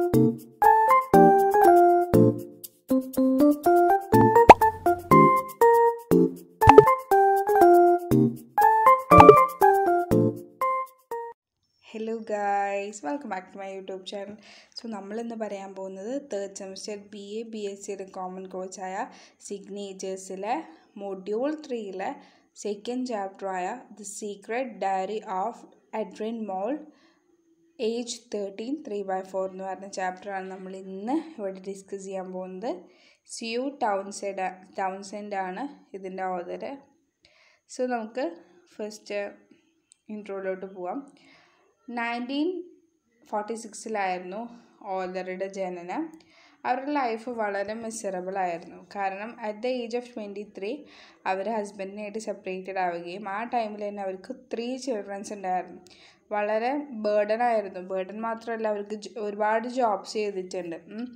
Hello guys welcome back to my YouTube channel so നമ്മളിന്ന് പറയാൻ പോകുന്നത് third semester B A B S സിയുടെ common കോഴ്സായ സിഗ്നേച്ചേഴ്സിലെ മൊഡ്യൂൾ ത്രീയിലെ സെക്കൻഡ് ചാപ്റ്ററായ the secret diary of Adrian Mole age thirteen three by four എന്ന് പറഞ്ഞ ചാപ്റ്ററാണ് നമ്മൾ ഇന്ന് ഇവിടെ ഡിസ്കസ് ചെയ്യാൻ പോകുന്നത് സിയു ടൗൺസെഡ് ടൗൺസെൻഡ് ആണ് ഇതിൻ്റെ ഓതർ സോ നമുക്ക് ഫസ്റ്റ് ഇൻട്രോയിലോട്ട് പോവാം നയൻറ്റീൻ ഫോർട്ടി സിക്സിലായിരുന്നു ഓദറുടെ ജനനം അവരുടെ ലൈഫ് വളരെ മിസറബിൾ ആയിരുന്നു കാരണം at the age of twenty three അവർ ഹസ്ബൻഡിനായിട്ട് സെപ്പറേറ്റഡ് ആവുകയും ആ ടൈമിൽ തന്നെ അവർക്ക് ത്രീ ചിൽഡ്രൻസ് ഉണ്ടായിരുന്നു വളരെ ബേർഡൻ ആയിരുന്നു ബേർഡൻ മാത്രമല്ല അവർക്ക് ഒരുപാട് ജോബ്സ് ചെയ്തിട്ടുണ്ട്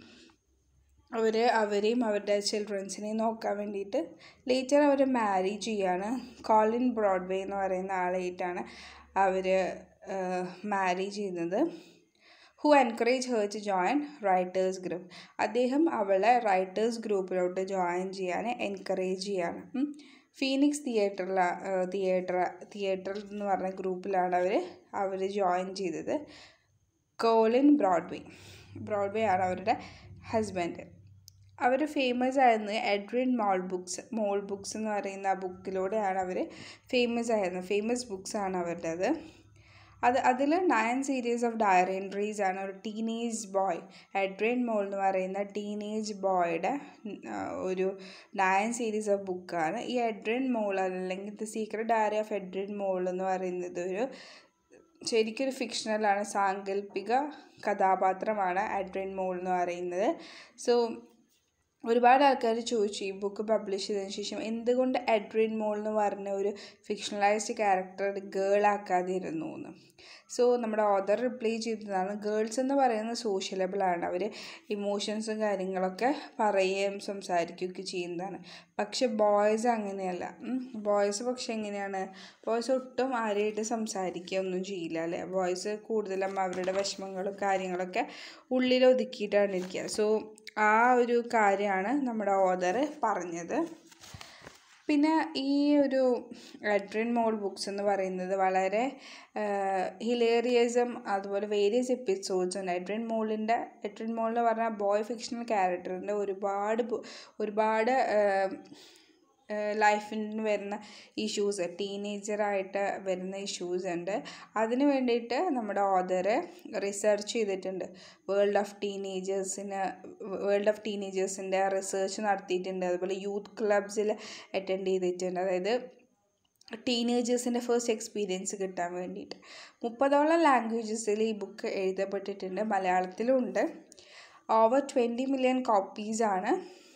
അവർ അവരെയും അവരുടെ ചിൽഡ്രൻസിനെയും നോക്കാൻ വേണ്ടിയിട്ട് ലേറ്റർ അവർ മാരി ചെയ്യാണ് കോളിൻ ബ്രോഡ്വേ എന്ന് പറയുന്ന ആളായിട്ടാണ് അവർ മാരി ചെയ്യുന്നത് who encourage her to join writers group അദ്ദേഹം അവളെ റൈറ്റേഴ്സ് ഗ്രൂപ്പിലോട്ട് ജോയിൻ ചെയ്യാൻ എൻകറേജ് ചെയ്യാണ് ഫീനിക്സ് തിയേറ്ററിൽ തിയേറ്റർ തിയേറ്റർ എന്ന് പറഞ്ഞ ഗ്രൂപ്പിലാണ് അവർ അവർ ജോയിൻ ചെയ്തത് കോളിൻ ബ്രോഡ്വേ ബ്രോഡ്വേ ആണ് അവരുടെ ഹസ്ബൻഡ് അവർ ഫേമസ് ആയിരുന്നത് Adrian Mole books Mole books എന്ന് പറയുന്ന ആ ബുക്കിലൂടെയാണ് അവർ ഫേമസ് ആയിരുന്നത് ഫേമസ് ബുക്സ് ആണ് അവരുടേത് അത് അതിൽ nine series of diary entries ആണ് ഒരു ടീനേജ് ബോയ് എഡ്രിൻ മോൾ എന്ന് പറയുന്ന ടീനേജ് ബോയുടെ ഒരു നയൻ സീരീസ് ഓഫ് ബുക്കാണ് ഈ എഡ്രിൻ മോൾ അല്ലെങ്കിൽ the secret diary of Adrian Mole എന്ന് പറയുന്നത് ഒരു ശരിക്കൊരു ഫിക്ഷണലാണ് സാങ്കല്പിക കഥാപാത്രമാണ് എഡ്രിൻ മോൾ എന്ന് പറയുന്നത് സോ ഒരുപാട് ആൾക്കാർ ചോദിച്ചു ഈ ബുക്ക് പബ്ലിഷ് ചെയ്തതിന് ശേഷം എന്തുകൊണ്ട് എഡ്രിൻ മോൾ എന്ന് പറഞ്ഞ ഒരു ഫിക്ഷണലൈസ്ഡ് ക്യാരക്ടർ ഗേൾ ആക്കാതിരുന്നു എന്ന് സോ നമ്മുടെ ഓദർ റിപ്ലൈ ചെയ്തതാണ് ഗേൾസ് എന്ന് പറയുന്നത് സോഷ്യലബിളാണ് അവർ ഇമോഷൻസും കാര്യങ്ങളൊക്കെ പറയുകയും സംസാരിക്കുകയൊക്കെ ചെയ്യുന്നതാണ് പക്ഷെ ബോയ്സ് അങ്ങനെയല്ല ബോയ്സ് പക്ഷെ എങ്ങനെയാണ് ബോയ്സ് ഒട്ടും ആരെയായിട്ട് സംസാരിക്കുകയൊന്നും ചെയ്യില്ല അല്ലേ ബോയ്സ് കൂടുതലും അവരുടെ വിഷമങ്ങളും കാര്യങ്ങളൊക്കെ ഉള്ളിൽ ഒതുക്കിയിട്ടാണ് ഇരിക്കുക സോ ആ ഒരു കാര്യമാണ് നമ്മുടെ ഓദർ പറഞ്ഞത് പിന്നെ ഈ ഒരു എഡ്രിൻ മോൾ ബുക്സ് എന്ന് പറയുന്നത് വളരെ ഹിലേറിയസും അതുപോലെ വേരിയസ് എപ്പിസോഡ്സ് ഉണ്ട് എഡ്രിൻ മോളിൻ്റെ എഡ്രിൻ മോൾ എന്ന് പറഞ്ഞാൽ ബോയ് ഫിക്ഷണൽ ക്യാരക്ടറിൻ്റെ ഒരുപാട് ഒരുപാട് ലൈഫിൽ വരുന്ന ഇഷ്യൂസ് ടീനേജറായിട്ട് വരുന്ന ഇഷ്യൂസ് ഉണ്ട് അതിന് വേണ്ടിയിട്ട് നമ്മുടെ ഓദർ റിസർച്ച് ചെയ്തിട്ടുണ്ട് വേൾഡ് ഓഫ് ടീനേജേഴ്സിന് വേൾഡ് ഓഫ് ടീനേജേഴ്സിൻ്റെ റിസർച്ച് നടത്തിയിട്ടുണ്ട് അതുപോലെ യൂത്ത് ക്ലബ്സിൽ അറ്റൻഡ് ചെയ്തിട്ടുണ്ട് അതായത് ടീനേജേഴ്സിൻ്റെ ഫസ്റ്റ് എക്സ്പീരിയൻസ് കിട്ടാൻ വേണ്ടിയിട്ട് മുപ്പതോളം ലാംഗ്വേജസിൽ ഈ ബുക്ക് എഴുതപ്പെട്ടിട്ടുണ്ട് മലയാളത്തിലും ഉണ്ട് ഓവർ ട്വൻറ്റി മില്യൺ കോപ്പീസാണ്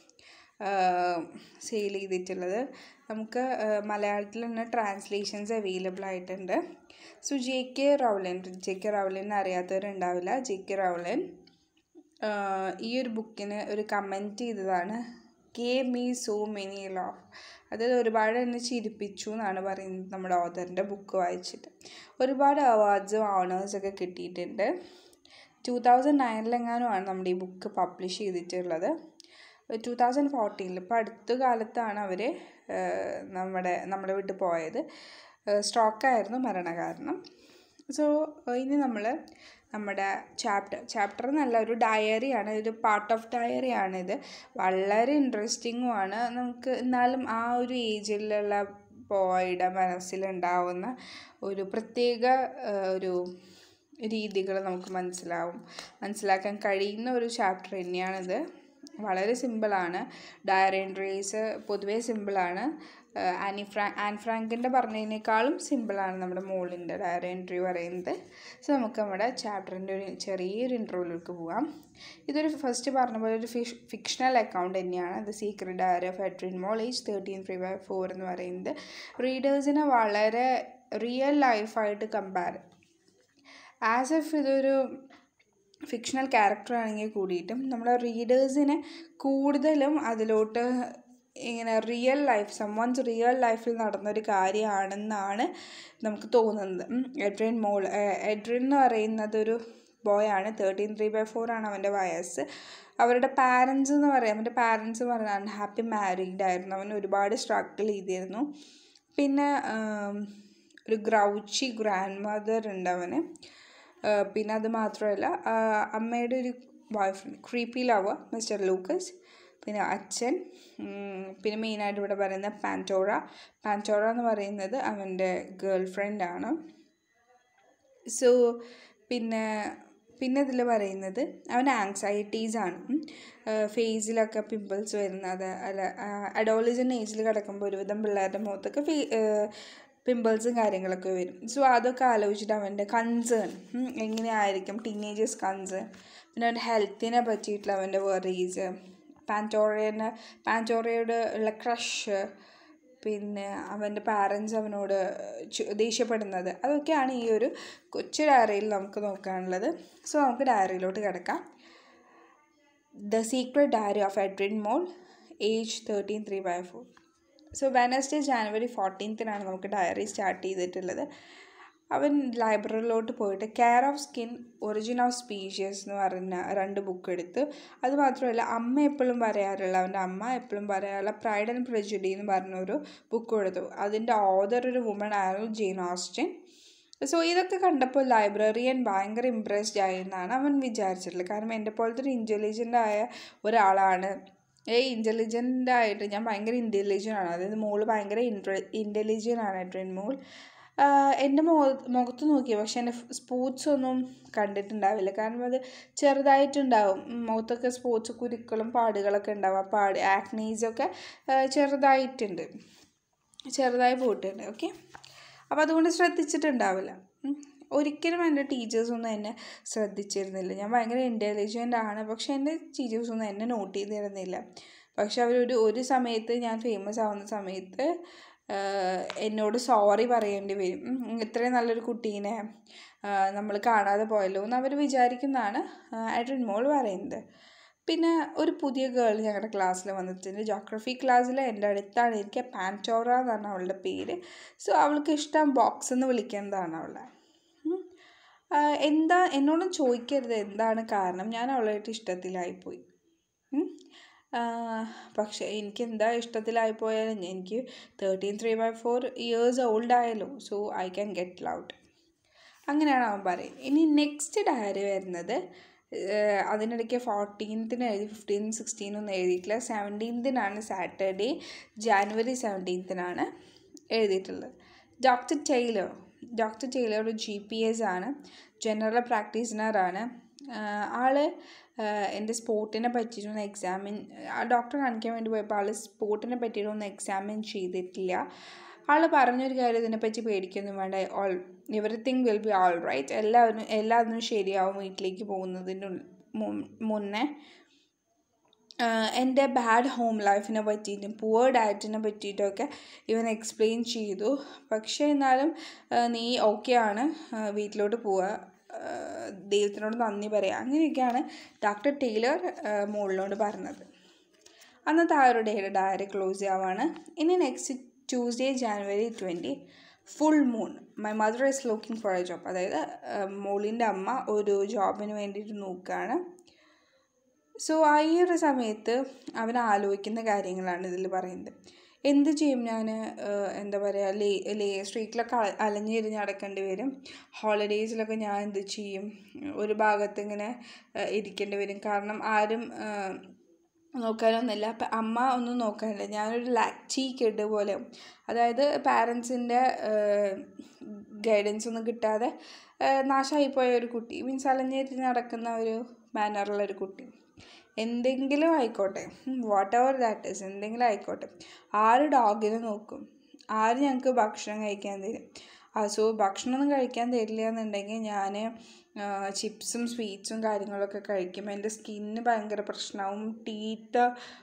സെയിൽ ചെയ്തിട്ടുള്ളത് നമുക്ക് മലയാളത്തിൽ തന്നെ ട്രാൻസ്ലേഷൻസ് അവൈലബിൾ ആയിട്ടുണ്ട് so J K Rowling J K Rowling അറിയാത്തവരുണ്ടാവില്ല ജെ കെ റൗലൻ ഈ ഒരു ബുക്കിന് ഒരു കമൻറ്റ് ചെയ്തതാണ് കെ മീ സോ മെനി ലോഫ് അതായത് ഒരുപാട് എന്നെ ചിരിപ്പിച്ചു എന്നാണ് പറയുന്നത് നമ്മുടെ ഓതറിൻ്റെ ബുക്ക് വായിച്ചിട്ട് ഒരുപാട് അവാർഡ്സും ഓണേഴ്സൊക്കെ കിട്ടിയിട്ടുണ്ട് ടു തൗസൻഡ് നയനിലെങ്ങാനുമാണ് നമ്മുടെ ഈ ബുക്ക് പബ്ലിഷ് ചെയ്തിട്ടുള്ളത് ടു തൗസൻഡ് ഫോർട്ടീനിൽ ഇപ്പോൾ അടുത്ത കാലത്താണ് അവർ നമ്മുടെ നമ്മുടെ വീട്ടിൽ പോയത് സ്ട്രോക്കായിരുന്നു മരണകാരണം സോ ഇനി നമ്മൾ നമ്മുടെ ചാപ്റ്റർ ചാപ്റ്റർ എന്നല്ല ഒരു ഡയറിയാണ് ഒരു പാർട്ട് ഓഫ് ഡയറിയാണിത് വളരെ ഇൻട്രസ്റ്റിങ്ങുമാണ് നമുക്ക് എന്നാലും ആ ഒരു ഏജിലുള്ള ബോയുടെ മനസ്സിലുണ്ടാവുന്ന ഒരു പ്രത്യേക ഒരു രീതികൾ നമുക്ക് മനസ്സിലാവും മനസ്സിലാക്കാൻ കഴിയുന്ന ഒരു ചാപ്റ്റർ തന്നെയാണിത് വളരെ സിമ്പിളാണ് ഡയറി എൻട്രീസ് പൊതുവേ സിമ്പിളാണ് ആനി ഫ്രാ ആൻ ഫ്രാങ്കിൻ്റെ പറഞ്ഞതിനേക്കാളും സിമ്പിളാണ് നമ്മുടെ മോളിൻ്റെ ഡയറി എൻട്രി പറയുന്നത് സോ നമുക്ക് നമ്മുടെ ചാപ്റ്ററിൻ്റെ ഒരു ചെറിയൊരു ഇൻട്രോയിലേക്ക് പോകാം ഇതൊരു ഫസ്റ്റ് പറഞ്ഞ പോലെ ഒരു ഫിഷ് ഫിക്ഷണൽ അക്കൗണ്ട് തന്നെയാണ് the secret diary of Adrian Mole age thirteen three by four എന്ന് പറയുന്നത് റീഡേഴ്സിനെ വളരെ റിയൽ ലൈഫായിട്ട് കമ്പയർ ആസ് എഫ് ഇതൊരു ഫിക്ഷണൽ ക്യാരക്ടർ ആണെങ്കിൽ കൂടിയിട്ടും നമ്മുടെ റീഡേഴ്സിനെ കൂടുതലും അതിലോട്ട് ഇങ്ങനെ റിയൽ ലൈഫ് സമ്മൺസ് റിയൽ ലൈഫിൽ നടന്നൊരു കാര്യമാണെന്നാണ് നമുക്ക് തോന്നുന്നത് എഡ്രിൻ മോൾ എഡ്രിൻ എന്ന് പറയുന്നത് ഒരു ബോയ് ആണ് തേർട്ടീൻ ത്രീ ബൈ ഫോർ ആണ് അവൻ്റെ വയസ്സ് അവരുടെ പാരൻസ് എന്ന് പറയാം അവൻ്റെ പാരൻസ് പറഞ്ഞാൽ അൺഹാപ്പി മാരീഡ് ആയിരുന്നു അവൻ ഒരുപാട് സ്ട്രഗിൾ ചെയ്തിരുന്നു പിന്നെ ഒരു ഗ്രൗച്ചി ഗ്രാൻഡ് മദർ ഉണ്ട് അവന് പിന്നെ അത് മാത്രമല്ല അമ്മയുടെ ഒരു boyfriend creepy lover mister Lucas പിന്നെ അച്ഛൻ പിന്നെ മെയിനായിട്ട് ഇവിടെ പറയുന്നത് പാൻറ്റോറ പാൻറ്റോറ എന്ന് പറയുന്നത് അവൻ്റെ ഗേൾ ഫ്രണ്ടാണ് സോ പിന്നെ പിന്നെ ഇതിൽ പറയുന്നത് അവൻ്റെ ആങ്സൈറ്റീസാണ് ഫേസിലൊക്കെ പിമ്പിൾസ് വരുന്നത് അല്ല അഡോളിജൻ ഏജിൽ കിടക്കുമ്പോൾ ഒരുവിധം പിള്ളേരുടെ മുഖത്തൊക്കെ ഫേ പിമ്പിൾസും കാര്യങ്ങളൊക്കെ വരും സോ അതൊക്കെ ആലോചിച്ചിട്ട് അവൻ്റെ കൺസേൺ എങ്ങനെയായിരിക്കും ടീനേജേഴ്സ് കൺസേൺ പിന്നെ അവൻ്റെ ഹെൽത്തിനെ പറ്റിയിട്ടുള്ള അവൻ്റെ വെറീസ് പാൻറ്റോറേനെ പാൻറ്റോറയോട് ഉള്ള ക്രഷ് പിന്നെ അവൻ്റെ പാരൻസ് അവനോട് ദേഷ്യപ്പെടുന്നത് അതൊക്കെയാണ് ഈ ഒരു കൊച്ചു ഡയറിയിൽ നമുക്ക് നോക്കാനുള്ളത് സോ നമുക്ക് ഡയറിയിലോട്ട് കിടക്കാം the secret diary of Adrian Mole age thirteen three by four so Wednesday January ഫോർട്ടീൻത്തിനാണ് നമുക്ക് ഡയറി സ്റ്റാർട്ട് ചെയ്തിട്ടുള്ളത് അവൻ ലൈബ്രറിയിലോട്ട് പോയിട്ട് care of skin origin of species എന്ന് പറഞ്ഞ രണ്ട് ബുക്ക് എടുത്ത് അത് മാത്രമല്ല അമ്മ എപ്പോഴും പറയാറുള്ള അവൻ്റെ അമ്മ എപ്പോഴും പറയാറുള്ള പ്രൈഡ് ആൻഡ് പ്രജുഡി എന്ന് പറഞ്ഞൊരു ബുക്ക് കൊടുത്തു അതിൻ്റെ ഓതർ ഒരു വുമൺ ആയിരുന്നു ജെയിൻ ഓസ്റ്റിൻ സോ ഇതൊക്കെ കണ്ടപ്പോൾ ലൈബ്രറിയൻ ഭയങ്കര ഇമ്പ്രസ്ഡ് ആയെന്നാണ് അവൻ വിചാരിച്ചിട്ടുള്ളത് കാരണം എൻ്റെ പോലത്തെ ഒരു ഇൻ്റലിജൻ്റ് ആയ ഒരാളാണ് ഏ ഇൻ്റലിജൻ്റ് ആയിട്ട് ഞാൻ ഭയങ്കര ഇൻ്റലിജൻ്റ് ആണ് അതായത് മോള് ഭയങ്കര ഇൻട്ര ഇൻ്റലിജൻ്റ് ആണ് ട്രെൻ മോൾ എൻ്റെ മുഖ മുഖത്ത് നോക്കി പക്ഷെ എൻ്റെ സ്പോർട്സ് ഒന്നും കണ്ടിട്ടുണ്ടാവില്ല കാരണം അത് ചെറുതായിട്ടുണ്ടാവും മുഖത്തൊക്കെ സ്പോർട്സ് കുരുക്കളും പാടുകളൊക്കെ ഉണ്ടാവും ആ പാട് ആക്നീസൊക്കെ ചെറുതായിട്ടുണ്ട് ചെറുതായി പോയിട്ടുണ്ട് ഓക്കെ അപ്പോൾ അതുകൊണ്ട് ശ്രദ്ധിച്ചിട്ടുണ്ടാവില്ല ഒരിക്കലും എൻ്റെ ടീച്ചേഴ്സൊന്നും എന്നെ ശ്രദ്ധിച്ചിരുന്നില്ല ഞാൻ ഭയങ്കര ഇൻ്റലിജൻ്റ് ആണ് പക്ഷെ എൻ്റെ ടീച്ചേഴ്സൊന്നും എന്നെ നോട്ട് ചെയ്തിരുന്നില്ല പക്ഷെ അവരൊരു ഒരു സമയത്ത് ഞാൻ ഫേമസ് ആവുന്ന സമയത്ത് എന്നോട് സോറി പറയേണ്ടി വരും ഇത്രയും നല്ലൊരു കുട്ടീനെ നമ്മൾ കാണാതെ പോയല്ലോ എന്ന് അവർ വിചാരിക്കുന്നതാണ് ആഡ്രിൻ മോൾ പറയുന്നത് പിന്നെ ഒരു പുതിയ ഗേൾ ഞങ്ങളുടെ ക്ലാസ്സിൽ വന്നിട്ടുണ്ട് ജോഗ്രഫി ക്ലാസ്സിൽ എൻ്റെ അടുത്താണ് എനിക്ക് പാൻറ്റോറ എന്നാണ് അവളുടെ പേര് സോ അവൾക്ക് ഇഷ്ടം ബോക്സ് എന്ന് വിളിക്കുന്നതാണ് അവളെ എന്താ എന്നോടും ചോദിക്കരുത് എന്താണ് കാരണം ഞാൻ അവളായിട്ട് ഇഷ്ടത്തിലായിപ്പോയി പക്ഷേ എനിക്ക് എന്താ ഇഷ്ടത്തിലായിപ്പോയാലും എനിക്ക് thirteen three by four years old ആയല്ലോ so I can get loud അങ്ങനെയാണ് അവൻ പറയുന്നത് ഇനി നെക്സ്റ്റ് ഡയറി വരുന്നത് അതിനിടയ്ക്ക് ഫോർട്ടീൻത്തിന് എഴുതി ഫിഫ്റ്റീൻ സിക്സ്റ്റീനൊന്നും എഴുതിയിട്ടില്ല സെവൻറ്റീൻത്തിനാണ് സാറ്റർഡേ ജാനുവരി സെവൻറ്റീൻത്തിനാണ് എഴുതിയിട്ടുള്ളത് ഡോക്ടർ ടൈലർ ഡോക്ടർ ടൈലർ ഒരു ജി പി എസ് ആണ് ജനറൽ പ്രാക്ടീഷണറാണ് ആള് എൻ്റെ സ്പോർട്ടിനെ പറ്റിയിട്ടൊന്നും എക്സാമിൻ ആ ഡോക്ടറെ കാണിക്കാൻ വേണ്ടി പോയപ്പോൾ ആൾ സ്പോർട്ടിനെ പറ്റിയിട്ടൊന്നും എക്സാമിൻ ചെയ്തിട്ടില്ല ആൾ പറഞ്ഞൊരു കാര്യം ഇതിനെപ്പറ്റി പേടിക്കൊന്നും വേണ്ട all everything will be all right എല്ലാവരും എല്ലാത്തിനും ശരിയാവും വീട്ടിലേക്ക് പോകുന്നതിന് മുന്നേ എൻ്റെ ബാഡ് ഹോം ലൈഫിനെ പറ്റിയിട്ടും പുവർ ഡയറ്റിനെ പറ്റിയിട്ടൊക്കെ ഇവൻ എക്സ്പ്ലെയിൻ ചെയ്തു പക്ഷേ എന്നാലും നീ ഓക്കെ ആണ് വീട്ടിലോട്ട് പോവുക ദൈവത്തിനോട് നന്ദി പറയുക അങ്ങനെയൊക്കെയാണ് ഡോക്ടർ ടൈലർ മുകളിലോട് പറഞ്ഞത് അന്നത്തെ ആ ഒരു ഡേയുടെ ഡയറി ക്ലോസ് ആവാണ് ഇനി next Tuesday January twenty full moon my mother is looking for a job അതായത് മോളിൻ്റെ അമ്മ ഒരു ജോബിന് വേണ്ടിയിട്ട് നോക്കുകയാണ് സോ ആ ഈ ഒരു സമയത്ത് അവൻ ആലോചിക്കുന്ന കാര്യങ്ങളാണ് ഇതിൽ പറയുന്നത് എന്ത് ചെയ്യും ഞാൻ എന്താ പറയുക ലേ ലേ സ്ട്രീറ്റിലൊക്കെ അലഞ്ഞിരിഞ്ഞ് നടക്കേണ്ടി വരും ഹോളിഡേയ്സിലൊക്കെ ഞാൻ എന്ത് ചെയ്യും ഒരു ഭാഗത്ത് ഇങ്ങനെ ഇരിക്കേണ്ടി വരും കാരണം ആരും നോക്കാനൊന്നുമില്ല അപ്പം അമ്മ ഒന്നും നോക്കാനില്ല ഞാനൊരു ലാക്ചി കിഡ് പോലെ അതായത് പാരൻസിൻ്റെ ഗൈഡൻസ് ഒന്നും കിട്ടാതെ നാശമായിപ്പോയ ഒരു കുട്ടി മീൻസ് അലഞ്ഞിരിഞ്ഞ് നടക്കുന്ന ഒരു മാനറുള്ള ഒരു കുട്ടി എന്തെങ്കിലും ആയിക്കോട്ടെ വാട്ട് എവർ ദാറ്റ് ഈസ് എന്തെങ്കിലും ആയിക്കോട്ടെ ആര് ഡോഗിനെ നോക്കും ആര് ഞങ്ങൾക്ക് ഭക്ഷണം കഴിക്കാൻ തരും ആ സോ ഭക്ഷണമൊന്നും കഴിക്കാൻ തരില്ല എന്നുണ്ടെങ്കിൽ ഞാൻ ചിപ്സും സ്വീറ്റ്സും കാര്യങ്ങളൊക്കെ കഴിക്കും എൻ്റെ സ്കിന്ന് ഭയങ്കര പ്രശ്നമാവും ടീത്ത്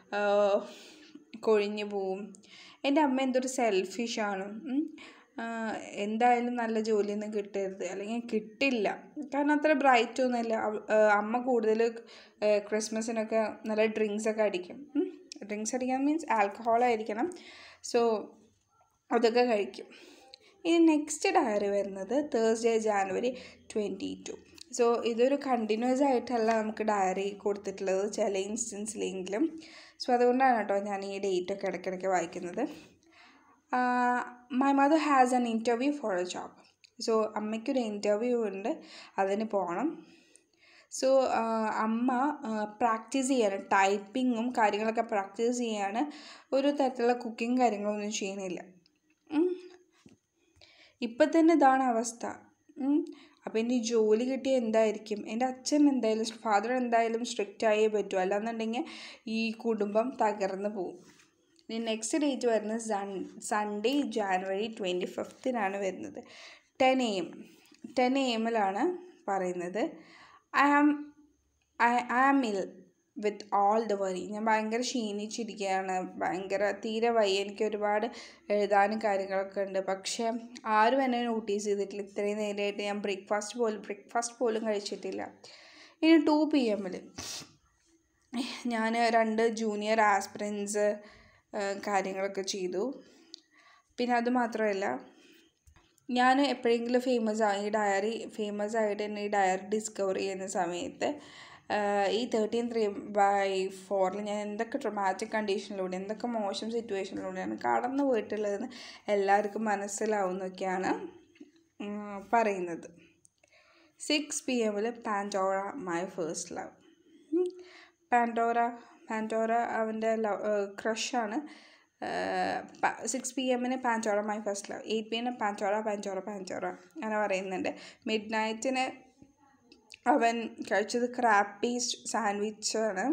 കൊഴിഞ്ഞു പോവും എൻ്റെ അമ്മ എന്തൊരു സെൽഫിഷാണ് എന്തായാലും നല്ല ജോലിയൊന്നും കിട്ടരുത് അല്ലെങ്കിൽ കിട്ടില്ല കാരണം അത്ര ബ്രൈറ്റ് ഒന്നുമില്ല അമ്മ കൂടുതൽ ക്രിസ്മസിനൊക്കെ നല്ല ഡ്രിങ്ക്സ് ഒക്കെ അടിക്കും ഡ്രിങ്ക്സ് അടിക്കാൻ മീൻസ് ആൽക്കഹോൾ ആയിരിക്കണം സോ അതൊക്കെ കഴിക്കും ഇനി നെക്സ്റ്റ് ഡയറി വരുന്നത് Thursday January twenty two so ഇതൊരു കണ്ടിന്യൂസ് ആയിട്ടല്ല നമുക്ക് ഡയറി കൊടുത്തിട്ടുള്ളത് ചില ഇൻസ്റ്റൻസിലെങ്കിലും സോ അതുകൊണ്ടാണ് കേട്ടോ ഞാൻ ഈ ഡേറ്റൊക്കെ ഇടയ്ക്കിടയ്ക്ക് വായിക്കുന്നത് my mother has an interview for a job so അമ്മയ്ക്കൊരു ഇൻ്റർവ്യൂ ഉണ്ട് അതിന് പോകണം സോ അമ്മ പ്രാക്ടീസ് ചെയ്യാണ് ടൈപ്പിങ്ങും കാര്യങ്ങളൊക്കെ പ്രാക്ടീസ് ചെയ്യാണ് ഒരു തരത്തിലുള്ള കുക്കിങ് കാര്യങ്ങളൊന്നും ചെയ്യണില്ല ഇപ്പം തന്നെ ഇതാണ് അവസ്ഥ അപ്പോൾ ഇനി ജോലി കിട്ടിയ എന്തായിരിക്കും എൻ്റെ അച്ഛൻ എന്തായാലും ഫാദർ എന്തായാലും സ്ട്രിക്റ്റ് ആയേ പറ്റൂ അല്ലാന്നുണ്ടെങ്കിൽ ഈ കുടുംബം തകർന്നു പോകും ഇനി നെക്സ്റ്റ് ഡേറ്റ് വരുന്നത് സൺ സൺഡേ ജാനുവരി ട്വൻറ്റി ഫിഫ്തിനാണ് വരുന്നത് ten A M ten A എമ്മിലാണ് പറയുന്നത് I am I I am ill with all the worry ഞാൻ ഭയങ്കര ക്ഷീണിച്ചിരിക്കുകയാണ് ഭയങ്കര തീരെ വയ്യ എനിക്ക് ഒരുപാട് എഴുതാനും കാര്യങ്ങളൊക്കെ ഉണ്ട് പക്ഷേ ആരും എന്നെ നോട്ടീസ് ചെയ്തിട്ടില്ല ഇത്രയും നേരമായിട്ട് ഞാൻ ബ്രേക്ക്ഫാസ്റ്റ് പോലും ബ്രേക്ക്ഫാസ്റ്റ് പോലും കഴിച്ചിട്ടില്ല ഇനി ടു പി എമ്മിൽ ഞാൻ രണ്ട് ജൂനിയർ ആസ്പിറൻസ് കാര്യങ്ങളൊക്കെ ചെയ്തു പിന്നെ അത് മാത്രമല്ല ഞാൻ എപ്പോഴെങ്കിലും ഫേമസ് ആയി ഈ ഡയറി ഫേമസ് ആയിട്ട് തന്നെ ഈ ഡയറി ഡിസ്കവർ ചെയ്യുന്ന സമയത്ത് ഈ തേർട്ടീൻ ത്രീ ബൈ ഫോറിൽ ഞാൻ എന്തൊക്കെ ട്രൊമാറ്റിക് കണ്ടീഷനിലൂടെ എന്തൊക്കെ മോശം സിറ്റുവേഷനിലൂടെയാണ് കടന്നു പോയിട്ടുള്ളതെന്ന് എല്ലാവർക്കും മനസ്സിലാവുന്നൊക്കെയാണ് പറയുന്നത് സിക്സ് പി എമ്മിൽ Pandora my first love Pandora Pandora അവൻ്റെ ലവ് ക്രഷാണ് സിക്സ് പി എമ്മിന് Pandora my first love eight P എമ്മിന് പാൻറ്റോറ പാൻറ്റോറ പാൻറ്റോറ അങ്ങനെ പറയുന്നുണ്ട് മിഡ് നൈറ്റിന് അവൻ കഴിച്ചത് ക്രാബ് പേസ്റ്റ് സാൻഡ്വിച്ചാണ്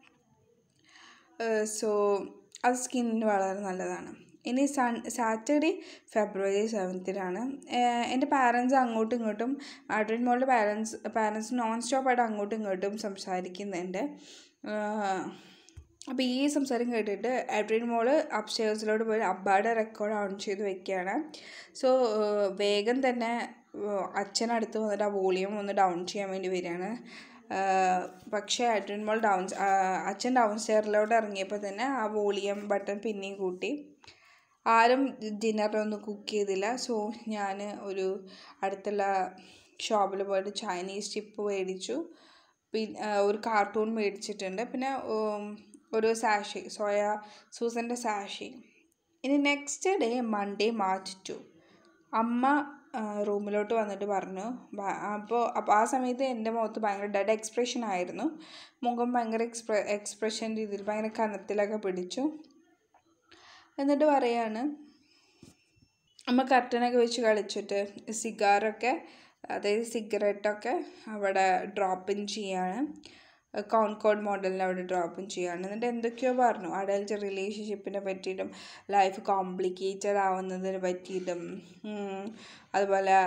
സോ അത് സ്കിന്നിന് വളരെ നല്ലതാണ് ഇനി സൺ സാറ്റർഡേ ഫെബ്രുവരി സെവൻത്തിനാണ് എൻ്റെ പാരൻസ് അങ്ങോട്ടും ഇങ്ങോട്ടും മാഡ്രിൻ മോളുടെ പാരൻസ് പാരൻസ് നോൺ സ്റ്റോപ്പായിട്ട് അങ്ങോട്ടും ഇങ്ങോട്ടും സംസാരിക്കുന്നുണ്ട് അപ്പോൾ ഈ സംസാരം കേട്ടിട്ട് എഡ്രിൻ മോള് അപ്സ്റ്റേഴ്സിലോട്ട് പോയി അബ്ബായുടെ റെക്കോർഡ് ഓൺ ചെയ്ത് വെക്കുകയാണ് സോ വേഗം തന്നെ അച്ഛനടുത്ത് വന്നിട്ട് ആ വോളിയം ഒന്ന് ഡൗൺ ചെയ്യാൻ വേണ്ടി വരികയാണ് പക്ഷേ അഡ്രിൻ മോൾ ഡൗൺ അച്ഛൻ ഡൗൺ സ്റ്റെയറിലോട്ട് ഇറങ്ങിയപ്പോൾ തന്നെ ആ വോളിയം ബട്ടൺ പിന്നെയും കൂട്ടി ആരും ഡിന്നറിനൊന്നും കുക്ക് ചെയ്തില്ല സോ ഞാൻ ഒരു അടുത്തുള്ള ഷോപ്പിൽ പോയിട്ട് ചൈനീസ് ചിപ്പ് മേടിച്ചു പിന്നെ ഒരു കാർട്ടൂൺ മേടിച്ചിട്ടുണ്ട് പിന്നെ ഒരു സാഷി സോയ സൂസൻ്റെ സാഷി ഇനി next day Monday March two അമ്മ റൂമിലോട്ട് വന്നിട്ട് പറഞ്ഞു അപ്പോൾ അപ്പോൾ ആ സമയത്ത് എൻ്റെ മുഖത്ത് ഭയങ്കര ഡെഡ് എക്സ്പ്രഷൻ ആയിരുന്നു മുഖം ഭയങ്കര എക്സ്പ്ര എക്സ്പ്രഷൻ രീതിയിൽ ഭയങ്കര കനത്തിലൊക്കെ പിടിച്ചു എന്നിട്ട് പറയാണ് അമ്മ കർട്ടനൊക്കെ വെച്ച് കളിച്ചിട്ട് സിഗാറൊക്കെ അതായത് സിഗരറ്റൊക്കെ അവിടെ ഡ്രോപ്പ് ഇൻ ചെയ്യാണ് കോൺകോഡ് മോഡലിന് അവിടെ ഡ്രോപ്പ് ഇൻ ചെയ്യാണ് എന്നിട്ട് എന്തൊക്കെയോ പറഞ്ഞു അഡൽട്ട് റിലേഷൻഷിപ്പിനെ പറ്റിയിട്ടും ലൈഫ് കോംപ്ലിക്കേറ്റഡ് ആവുന്നതിനെ പറ്റിയിട്ടും അതുപോലെ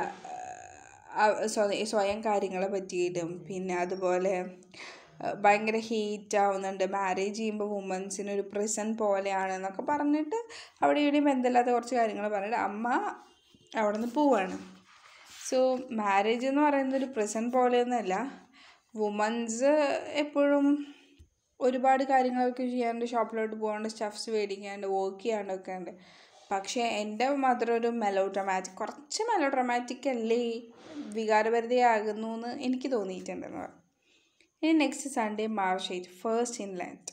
സ്വയം കാര്യങ്ങളെ പറ്റിയിട്ടും പിന്നെ അതുപോലെ ഭയങ്കര ഹീറ്റ് ആവുന്നുണ്ട് മാരേജ് ചെയ്യുമ്പോൾ വുമൻസിന് ഒരു പ്രിസൺ പോലെയാണ് എന്നൊക്കെ പറഞ്ഞിട്ട് അവിടെ ഇവിടെയും ബന്ധമില്ലാത്ത കുറച്ച് കാര്യങ്ങൾ പറഞ്ഞിട്ട് അമ്മ അവിടെ നിന്ന് പോവാണ് സോ മാരേജ് എന്ന് പറയുന്നത് ഒരു പ്രിസൺ പോലെയൊന്നുമല്ല വുമൻസ് എപ്പോഴും ഒരുപാട് കാര്യങ്ങളൊക്കെ ചെയ്യാണ്ട് ഷോപ്പിലോട്ട് പോകാണ്ട് സ്റ്റഫ്സ് മേടിക്കാണ്ട് വർക്ക് ചെയ്യാണ്ടൊക്കെ ഉണ്ട് പക്ഷേ എൻ്റെ മാത്രം ഒരു മെലോ ഡ്രമാറ്റിക് കുറച്ച് മെലോ ഡ്രമാറ്റിക് അല്ലേ വികാരഭരിതയാകുന്നു എന്ന് എനിക്ക് തോന്നിയിട്ടുണ്ടെന്ന് പറഞ്ഞു ഇനി next Sunday March eight first England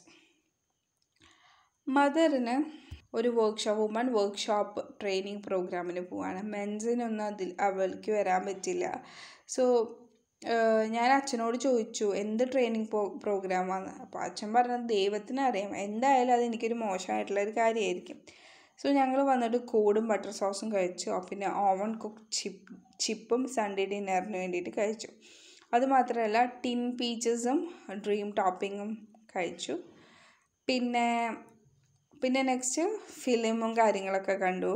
മദറിന് ഒരു വർക്ക്ഷോപ്പ് വുമൺ വർക്ക്ഷോപ്പ് ട്രെയിനിങ് പ്രോഗ്രാമിന് പോവാണ് മെൻസിനൊന്നും അതിൽ അവൾക്ക് വരാൻ പറ്റില്ല സോ ഞാൻ അച്ഛനോട് ചോദിച്ചു എന്ത് ട്രെയിനിങ് പ്രോ പ്രോഗ്രാമാണ് അപ്പോൾ അച്ഛൻ പറഞ്ഞത് ദൈവത്തിന് അറിയാം എന്തായാലും അത് എനിക്കൊരു മോശമായിട്ടുള്ള ഒരു കാര്യമായിരിക്കും സോ ഞങ്ങൾ വന്നിട്ട് കോഡും ബട്ടർ സോസും കഴിച്ചു പിന്നെ ഓവൺ കുക്ക് ചിപ്പ് ചിപ്പും സൺഡേ ഡിന്നറിന് വേണ്ടിയിട്ട് കഴിച്ചു അതുമാത്രമല്ല ടിൻ പീച്ചസും ഡ്രീം ടോപ്പിങ്ങും കഴിച്ചു പിന്നെ പിന്നെ നെക്സ്റ്റ് ഫിലിമും കാര്യങ്ങളൊക്കെ കണ്ടു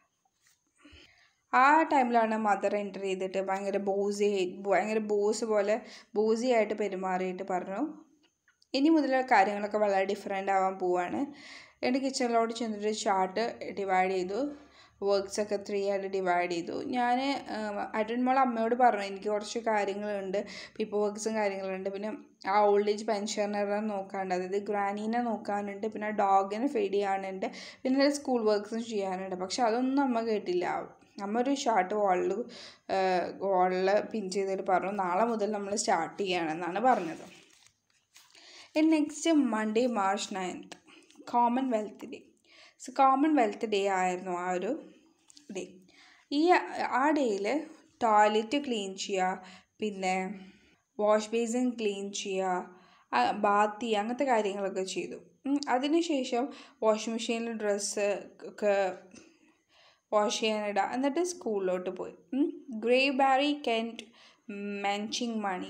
ആ ടൈമിലാണ് മദർ എൻ്റർ ചെയ്തിട്ട് ഭയങ്കര ബോസി ഭയങ്കര ബോസ് പോലെ ബോസി ആയിട്ട് പെരുമാറിയിട്ട് പറഞ്ഞു ഇനി മുതൽ കാര്യങ്ങളൊക്കെ വളരെ ഡിഫറെൻ്റ് ആവാൻ പോവാണ് എൻ്റെ കിച്ചണിലോട്ട് ചെന്നിട്ട് ചാർട്ട് ഡിവൈഡ് ചെയ്തു വർക്ക്സ് ഒക്കെ ത്രീ ആയിട്ട് ഡിവൈഡ് ചെയ്തു ഞാൻ അഡൻ മോൾ അമ്മയോട് പറഞ്ഞു എനിക്ക് കുറച്ച് കാര്യങ്ങളുണ്ട് പീപ്പിൾ വർക്ക്സും കാര്യങ്ങളുണ്ട് പിന്നെ ആ ഓൾഡ് ഏജ് പെൻഷനറെ നോക്കാനുണ്ട് അതായത് ഗ്രാനീനെ നോക്കാനുണ്ട് പിന്നെ ഡോഗിനെ ഫീഡ് ചെയ്യാനുണ്ട് പിന്നെ സ്കൂൾ വർക്ക്സും ചെയ്യാനുണ്ട് പക്ഷെ അതൊന്നും അമ്മ കേട്ടില്ല അമ്മ ഒരു ഷർട്ട് വാളിൽ വാളിൽ പിൻ ചെയ്തിട്ട് പറഞ്ഞു നാളെ മുതൽ നമ്മൾ സ്റ്റാർട്ട് ചെയ്യുകയാണെന്നാണ് പറഞ്ഞത് next Monday March ninth Commonwealth day so Commonwealth day ആയിരുന്നു ആ ഒരു ഡേ ഈ ആ ഡേയിൽ ടോയ്ലറ്റ് ക്ലീൻ ചെയ്യുക പിന്നെ വാഷ് ബേസിൻ ക്ലീൻ ചെയ്യുക ബാത്ത് ചെയ്യുക അങ്ങനത്തെ കാര്യങ്ങളൊക്കെ ചെയ്തു അതിനുശേഷം വാഷിംഗ് മെഷീനിൽ ഡ്രസ്സ് ഒക്കെ വാഷ് ചെയ്യാനിടുക എന്നിട്ട് സ്കൂളിലോട്ട് പോയി ഗ്രേ ബാരി കെൻറ്റ് മെൻച്ചിങ് മണി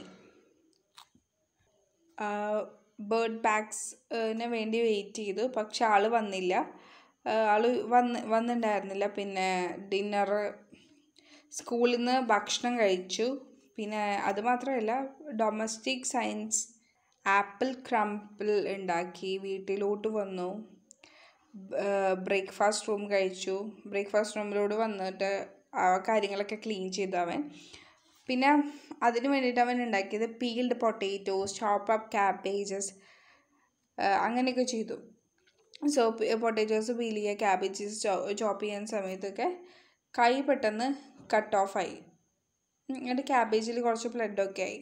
ബേർഡ് ബാഗ്സിന് വേണ്ടി വെയിറ്റ് ചെയ്തു പക്ഷെ ആൾ വന്നില്ല ആൾ വന്ന് വന്നിട്ടുണ്ടായിരുന്നില്ല പിന്നെ ഡിന്നർ സ്കൂളിൽ നിന്ന് ഭക്ഷണം കഴിച്ചു പിന്നെ അത് മാത്രമല്ല ഡൊമസ്റ്റിക് സയൻസ് ആപ്പിൾ ക്രംപിൾ ഉണ്ടാക്കി വീട്ടിലോട്ട് വന്നു ബ്രേക്ക്ഫാസ്റ്റ് റൂം കഴിച്ചു ബ്രേക്ക്ഫാസ്റ്റ് റൂമിലോട്ട് വന്നിട്ട് ആ കാര്യങ്ങളൊക്കെ ക്ലീൻ ചെയ്തു അവൻ പിന്നെ അതിന് വേണ്ടിയിട്ട് അവൻ ഉണ്ടാക്കിയത് peeled potatoes chop up cabbages അങ്ങനെയൊക്കെ ചെയ്തു സോ പൊട്ടേറ്റോസ് പീൽ ചെയ്യുക ക്യാബേജസ് ചോപ്പ് ചെയ്യുന്ന സമയത്തൊക്കെ കൈ പെട്ടെന്ന് കട്ട് ഓഫായി എന്നിട്ട് ക്യാബേജിൽ കുറച്ച് ബ്ലഡൊക്കെ ആയി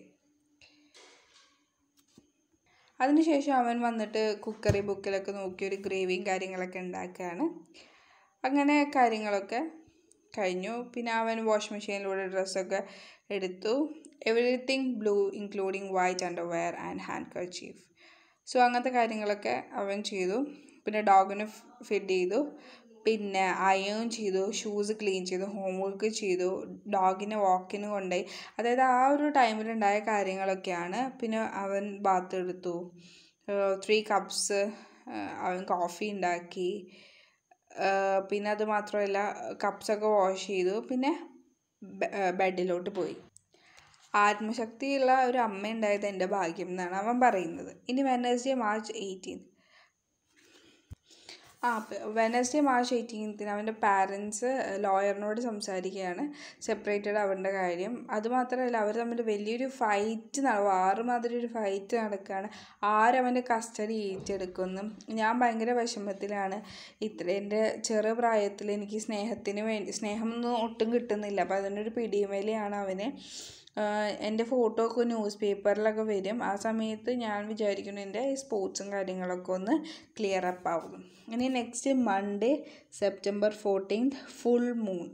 അതിനുശേഷം അവൻ വന്നിട്ട് കുക്കറി ബുക്കിലൊക്കെ നോക്കി ഒരു ഗ്രേവിയും കാര്യങ്ങളൊക്കെ ഉണ്ടാക്കുകയാണ് അങ്ങനെ കാര്യങ്ങളൊക്കെ കഴിഞ്ഞു പിന്നെ അവൻ വാഷ് മെഷീനിലൂടെ ഡ്രസ്സൊക്കെ എടുത്തു everything blue including white underwear and handkerchief so അങ്ങനത്തെ കാര്യങ്ങളൊക്കെ അവൻ ചെയ്തു പിന്നെ ഡോഗിന് ഫിഡ് ചെയ്തു പിന്നെ അയേൺ ചെയ്തു ഷൂസ് ക്ലീൻ ചെയ്തു ഹോംവർക്ക് ചെയ്തു ഡോഗിനെ വാക്കിന് കൊണ്ടുപോയി അതായത് ആ ഒരു ടൈമിലുണ്ടായ കാര്യങ്ങളൊക്കെയാണ് പിന്നെ അവൻ ബാത്ത് എടുത്തു ത്രീ കപ്സ് അവൻ കോഫി ഉണ്ടാക്കി പിന്നെ അത് മാത്രമല്ല കപ്സൊക്കെ വാഷ് ചെയ്തു പിന്നെ ബെഡിലോട്ട് പോയി ആത്മശക്തിയുള്ള ഒരു അമ്മ ഉണ്ടായത് എൻ്റെ ഭാഗ്യം എന്നാണ് അവൻ പറയുന്നത് ഇനി വെനസ്ഡേ മാർച്ച് എയ്റ്റീൻ ആ വെനസ്ഡേ മാർച്ച് എയ്റ്റീൻത്തിന് അവൻ്റെ പാരൻസ് ലോയറിനോട് സംസാരിക്കുകയാണ് സെപ്പറേറ്റഡ് അവൻ്റെ കാര്യം അതുമാത്രമല്ല അവർ തമ്മിൽ വലിയൊരു ഫൈറ്റ് വാറ് മാതിരി ഒരു ഫൈറ്റ് നടക്കുകയാണ് ആരവൻ്റെ കസ്റ്റഡി ഏറ്റെടുക്കുന്നു ഞാൻ ഭയങ്കര വിഷമത്തിലാണ് ഇത്ര എൻ്റെ ചെറു പ്രായത്തിൽ എനിക്ക് സ്നേഹത്തിന് വേണ്ടി സ്നേഹമൊന്നും ഒട്ടും കിട്ടുന്നില്ല അപ്പോൾ അതിനൊരു പിടിയുമേലെയാണ് അവന് എൻ്റെ ഫോട്ടോ ഒക്കെ ന്യൂസ് പേപ്പറിലൊക്കെ വരും ആ സമയത്ത് ഞാൻ വിചാരിക്കുന്നു എൻ്റെ സ്പോർട്സും കാര്യങ്ങളൊക്കെ ഒന്ന് ക്ലിയർ അപ്പ് ആവും ഇനി next Monday September fourteenth full moon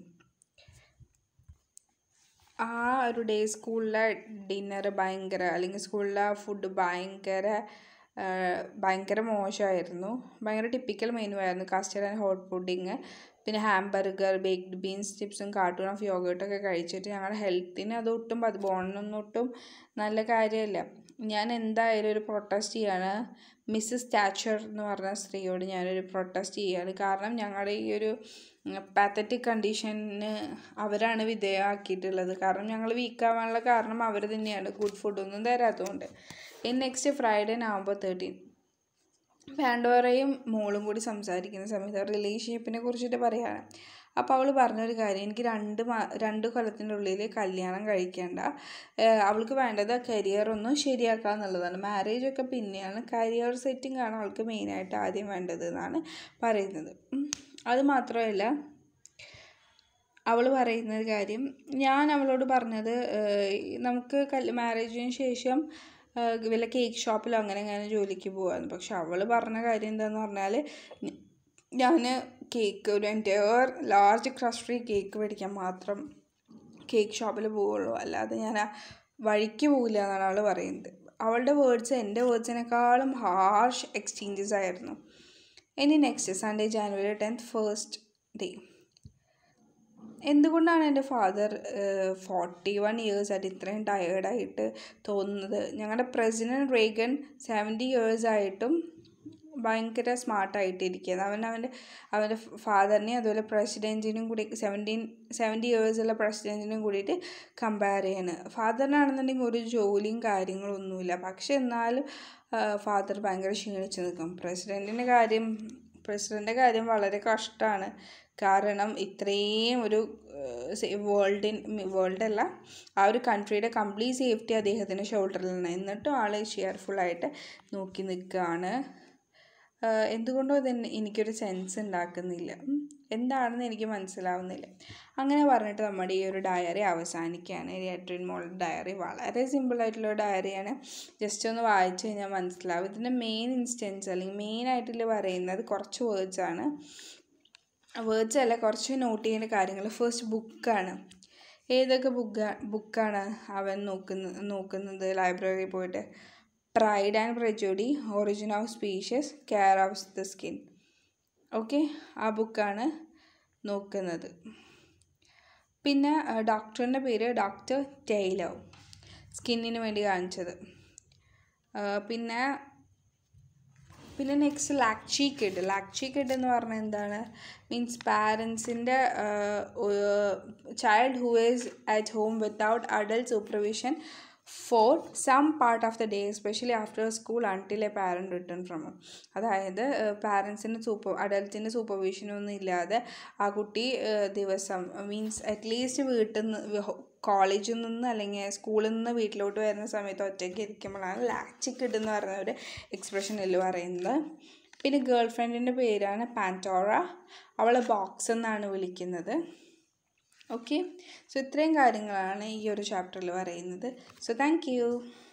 ആ ഒരു ഡേ സ്കൂളിലെ ഡിന്നർ ഭയങ്കര അല്ലെങ്കിൽ സ്കൂളിലെ ഫുഡ് ഭയങ്കര ഭയങ്കര മോശമായിരുന്നു ഭയങ്കര ടിപ്പിക്കൽ മെനു ആയിരുന്നു കസ്റ്റർഡ് ആൻഡ് ഹോട്ട് പുഡിങ് പിന്നെ ഹാംബർഗർ ബേക്ക്ഡ് ബീൻസ് ചിപ്സും കാർട്ടൂൺ ഓഫ് യോഗേർട്ടൊക്കെ കഴിച്ചിട്ട് ഞങ്ങളുടെ ഹെൽത്തിന് അത് ഒട്ടും അത് ബോണിനൊന്നും ഒട്ടും നല്ല കാര്യമല്ല ഞാൻ എന്തായാലും ഒരു പ്രൊട്ടസ്റ്റ് ചെയ്യാണ് മിസ്സസ് സ്റ്റാച്ചർ എന്ന് പറഞ്ഞ സ്ത്രീയോട് ഞാനൊരു പ്രൊട്ടസ്റ്റ് ചെയ്യാണ് കാരണം ഞങ്ങളുടെ ഈ ഒരു പാത്തറ്റിക് കണ്ടീഷന് അവരാണ് വിധേയമാക്കിയിട്ടുള്ളത് കാരണം ഞങ്ങൾ വീക്കാവാനുള്ള കാരണം അവർ തന്നെയാണ് ഗുഡ് ഫുഡൊന്നും തരാത്തതുകൊണ്ട് ഇനി നെക്സ്റ്റ് ഫ്രൈഡേ നവംബർ തേർട്ടീൻ പാൻഡോറയും മോളും കൂടി സംസാരിക്കുന്ന സമയത്ത് റിലേഷൻഷിപ്പിനെ കുറിച്ചിട്ട് പറയാണ് അപ്പോൾ അവൾ പറഞ്ഞൊരു കാര്യം എനിക്ക് രണ്ട് മാ രണ്ട് കൊല്ലത്തിൻ്റെ ഉള്ളിൽ കല്യാണം കഴിക്കേണ്ട അവൾക്ക് വേണ്ടത് കരിയർ ഒന്ന് ശരിയാക്കുക എന്നുള്ളതാണ് മാരേജ് ഒക്കെ പിന്നെയാണ് കരിയർ സെറ്റിംഗ് ആണ് അവൾക്ക് മെയിനായിട്ട് ആദ്യം വേണ്ടത് എന്നാണ് പറയുന്നത് അത് മാത്രമല്ല അവൾ പറയുന്ന കാര്യം ഞാൻ അവളോട് പറഞ്ഞത് നമുക്ക് കല് മാരേജിന് ശേഷം വല്ല കേക്ക് ഷോപ്പിലോ അങ്ങനെ അങ്ങനെ ജോലിക്ക് പോകാമെന്ന് പക്ഷെ അവൾ പറഞ്ഞ കാര്യം എന്താണെന്ന് പറഞ്ഞാൽ ഞാൻ കേക്ക് ഒരു എൻ്റെ ലാർജ് ക്രസ്റ്ററി കേക്ക് മേടിക്കാൻ മാത്രം കേക്ക് ഷോപ്പിൽ പോവുള്ളൂ അല്ലാതെ ഞാൻ ആ വഴിക്ക് പോകില്ല എന്നാണ് അവൾ പറയുന്നത് അവളുടെ വേർഡ്സ് എൻ്റെ വേർഡ്സിനേക്കാളും ഹാർഷ് എക്സ്ചേഞ്ചസ് ആയിരുന്നു ഇനി next Sunday January tenth first day എന്തുകൊണ്ടാണ് എൻ്റെ ഫാദർ ഫോർട്ടി വൺ ഇയേഴ്സ് ആയിട്ട് ഇത്രയും ടയേർഡായിട്ട് തോന്നുന്നത് ഞങ്ങളുടെ പ്രസിഡൻറ്റ് റേഗൻ സെവൻറ്റി ഇയേഴ്സ് ആയിട്ടും ഭയങ്കര സ്മാർട്ടായിട്ട് ഇരിക്കുന്നത് അവൻ അവൻ്റെ അവൻ്റെ ഫാദറിനെയും അതുപോലെ പ്രസിഡൻറ്റിനും കൂടി സെവൻറ്റീൻ സെവൻറ്റി ഇയേഴ്സുള്ള പ്രസിഡൻറ്റിനും കൂടിയിട്ട് കമ്പയർ ചെയ്യാണ് ഫാദറിനാണെന്നുണ്ടെങ്കിൽ ഒരു ജോലിയും കാര്യങ്ങളൊന്നുമില്ല പക്ഷെ എന്നാലും ഫാദർ ഭയങ്കര ക്ഷീണിച്ച് നിൽക്കും പ്രസിഡൻറ്റിൻ്റെ കാര്യം പ്രസിഡൻ്റെ കാര്യം വളരെ കഷ്ടമാണ് കാരണം ഇത്രയും ഒരു വേൾഡിൻ വേൾഡല്ല ആ ഒരു കൺട്രിയുടെ കംപ്ലീറ്റ് സേഫ്റ്റി അദ്ദേഹത്തിൻ്റെ ഷോൾഡറിലാണ് എന്നിട്ടും ആൾ ഷെയർഫുള്ളായിട്ട് നോക്കി നിൽക്കുകയാണ് എന്തുകൊണ്ടോ ഇത് എനിക്കൊരു സെൻസ് ഉണ്ടാക്കുന്നില്ല ഉം. എന്താണെന്ന് എനിക്ക് മനസ്സിലാവുന്നില്ല അങ്ങനെ പറഞ്ഞിട്ട് നമ്മുടെ ഈ ഒരു ഡയറി അവസാനിക്കുകയാണ് റിയാട്രിൻ മോളുടെ ഡയറി വളരെ സിമ്പിളായിട്ടുള്ള ഡയറിയാണ് ജസ്റ്റ് ഒന്ന് വായിച്ചു കഴിഞ്ഞാൽ മനസ്സിലാവും ഇതിൻ്റെ മെയിൻ ഇൻസ്റ്റൻസ് അല്ലെങ്കിൽ മെയിൻ ആയിട്ടുള്ള പറയുന്നത് കുറച്ച് വേർഡ്സ് ആണ് വേർഡ്സ് അല്ല കുറച്ച് നോട്ട് ചെയ്യേണ്ട കാര്യങ്ങൾ ഫസ്റ്റ് ബുക്കാണ് ഏതൊക്കെ ബുക്ക് ബുക്കാണ് അവൻ നോക്കുന്ന നോക്കുന്നത് ലൈബ്രറിയിൽ പോയിട്ട് pride and prejudice origin of species care of the skin okay ആ ബുക്കാണ് നോക്കുന്നത് പിന്നെ ഡോക്ടറിൻ്റെ പേര് ഡോക്ടർ ടൈലർ സ്കിന്നിന് വേണ്ടി കാണിച്ചത് ആ, പിന്നെ പിന്നെ നെക്സ്റ്റ് ലാക്ചി കിഡ് ലാക്ചി കിഡ് എന്ന് പറഞ്ഞാൽ എന്താണ് means പാരൻസിൻ്റെ child who is at home without adult supervision for some part of the day especially after school until A parent return from അതായത് പാരൻസിൻ്റെ സൂപ്പർ അഡൽട്ടിൻ്റെ സൂപ്പർവിഷനൊന്നും ഇല്ലാതെ ആ കുട്ടി ഏഹ്, ദിവസം മീൻസ് അറ്റ്ലീസ്റ്റ് വീട്ടിൽ നിന്ന് കോളേജിൽ നിന്ന് അല്ലെങ്കിൽ സ്കൂളിൽ നിന്ന് വീട്ടിലോട്ട് വരുന്ന സമയത്ത് ഒറ്റയ്ക്ക് ഇരിക്കുമ്പോഴാണ് ലാക്ചിക്ക് ഇടുന്ന പറഞ്ഞ ഒരു എക്സ്പ്രഷനിൽ പറയുന്നത് പിന്നെ ഗേൾ ഫ്രണ്ടിൻ്റെ പേരാണ് പാൻറ്റോറ അവളെ ബോക്സ് എന്നാണ് വിളിക്കുന്നത് ഓക്കെ സോ ഇത്രയും കാര്യങ്ങളാണ് ഈ ഒരു ചാപ്റ്ററിൽ പറയുന്നത് സോ താങ്ക് യു